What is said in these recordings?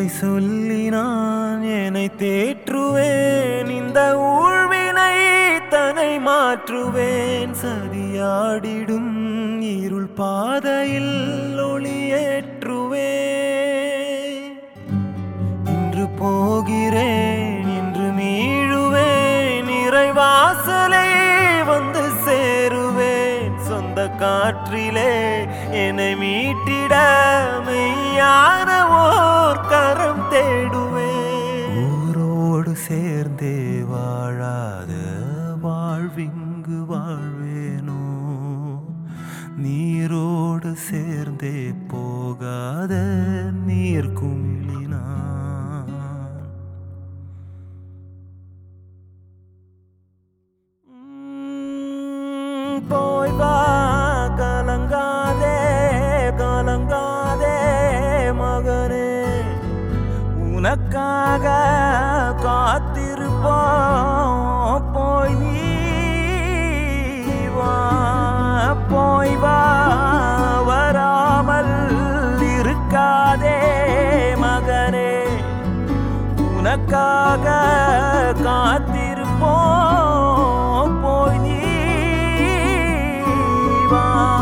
சொல்லி நான் என்னை தேற்றுவேன் இந்த ஊழ்வினை தனை மாற்றுவேன் சதியாடிடும் இருள் பாதையில் ஒளியேற்றுவேன் இன்று போகிறேன் இன்று மீழுவேன் இறைவாசலே வந்து சேருவேன் சொந்த காற்றிலே என்னை மீட்டிட மெய்யான ஓர் கரம் தேடுவேன் ஊரோடு சேர்ந்தே வாழாத வாழ்விங்கு வாழ்வேனோ நீரோடு சேர்ந்தே போகாத நீர் குமிழினான் உம், போய் வா கலங்காதே கலங்காதே மகனே உனக்காக காத்திருப்போம் போய் நீ வா போய் வா வராமல் இருக்காதே மகனே உனக்காக காத்திருப்போம் போய் நீ வா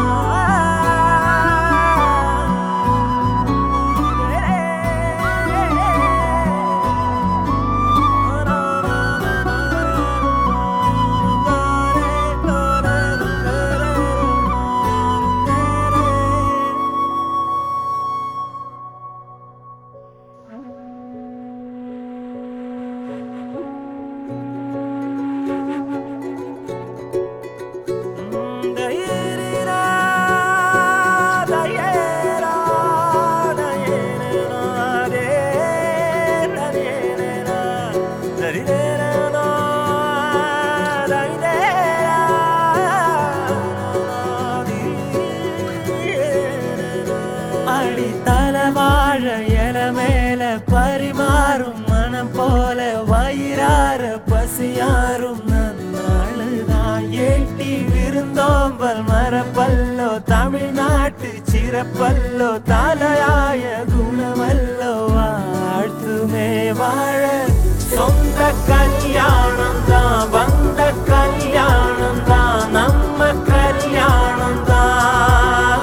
அடி தலவாழ எல மேல பரிமாறும் மனம் போல வயிறார பசியாரும் நன்னாளுதான் ஏட்டி விருந்தோம்பல் மரப்பல்லோ தமிழ்நாட்டு சிறப்பல்லோ தலையாய குணமல்லோ வாழ்த்துமே வாழ சொந்த கல்யாணம் தான் வந்த கல்யாணம் தான் நம்ம கல்யாணம் தான்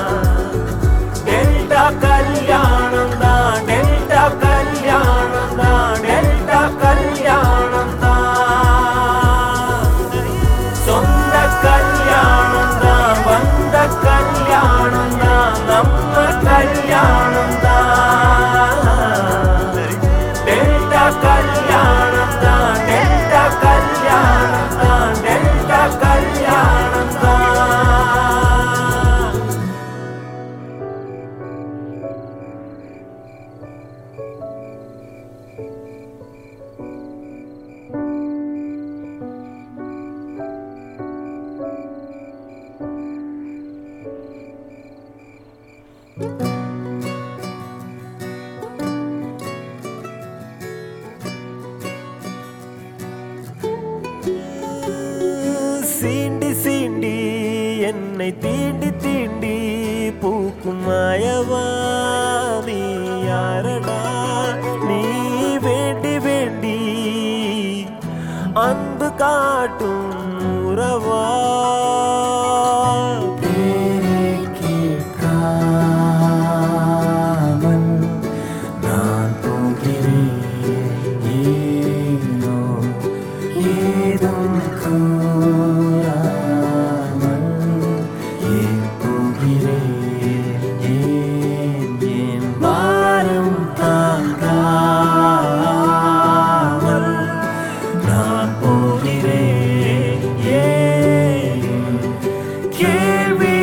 டெல்டா கல்யாணம் தான் டெல்டா கல்யாணம் தான் டெல்டா கல்யாணம் தான் சொந்த கல்யாணம் தான் வந்த கல்யாணம் தான் நம்ம கல்யாணம் தான் டெல்டா கல்யாணம் தான் டெல்டா கல்யாணம் தான் டெல்டா கல்யாணம் தான் சீண்டி சீண்டி என்னை தீண்டி தீண்டி பூக்கும் மாயவா நீ யாரடா நீ வேண்டி வேண்டி அன்பு காட்டும் உறவா பேரே கேட்காமல் நான் போகிறேன் ஏனோ ஏதும் கூறாமல் ஏன் போகிறேன் ஏன் ஏன் பாரம் தாங்காமல் நான் போகிறேன் ஏன் கேள்வி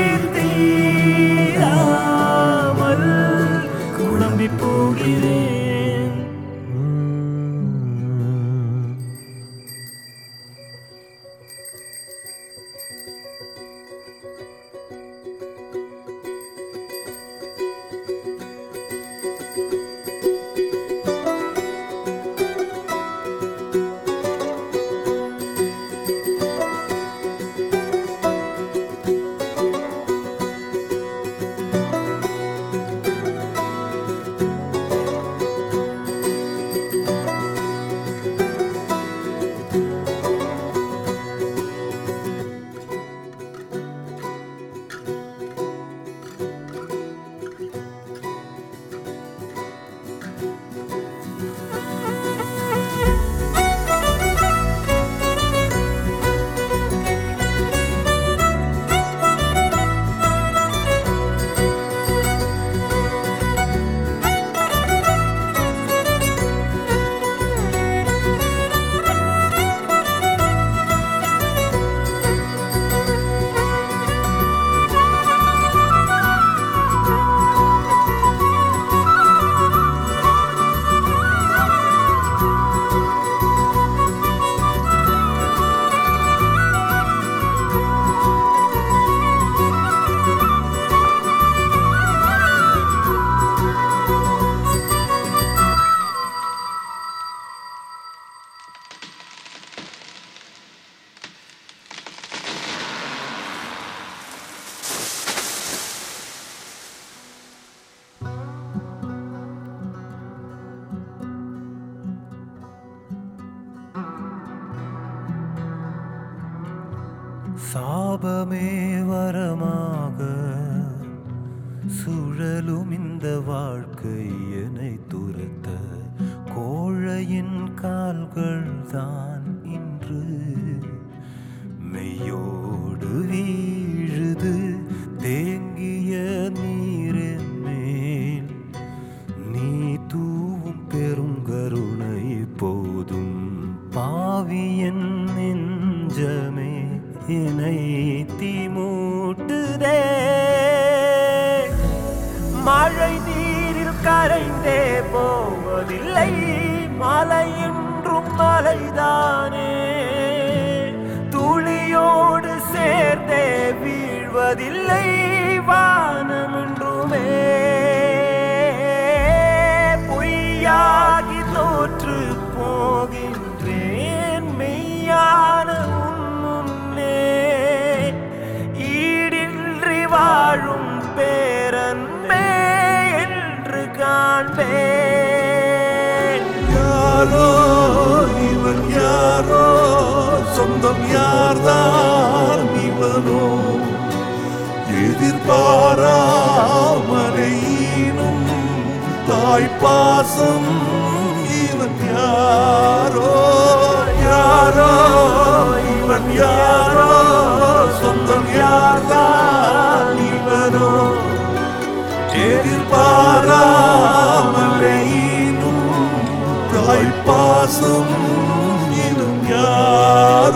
தீராமல் குழம்பி போகிறேன் சாபமே வரமாக சுழலும் இந்த வாழ்க்கை என்னை துரத்த கோழையின் கால்கள் தான் இன்று மெய்யோடு வீழுது தேங்கிய நீரின் மேல் நீ தூவும் பெருங்கருணை போதும் பாவியன் நெஞ்சமே என்னை தீமூட்டுதே மழை நீரில் கரைந்தே போவதில்லை மலை என்றும் மலைதானே துளியோடு சேர்ந்தே வீழ்வதில்லை வானம் என்றுமே பொய்யாகி தோற்று போகின்றேன் மெய்யான உன் முன்னே ஈடின்றி வாழும் பேரன்பே என்று காண்பேன் யாரோ இவன் யாரோ சொந்தம் யார்தான் இவனோ எதிர்பாராமலையினும் தாய் பாசம் இவன் யாரோ யாரோ இவன் யாரோ சொந்தம் யார்தான் இவனோ எதிர்பாராமலையினும் தாய் பாசம் இவன் யாரோ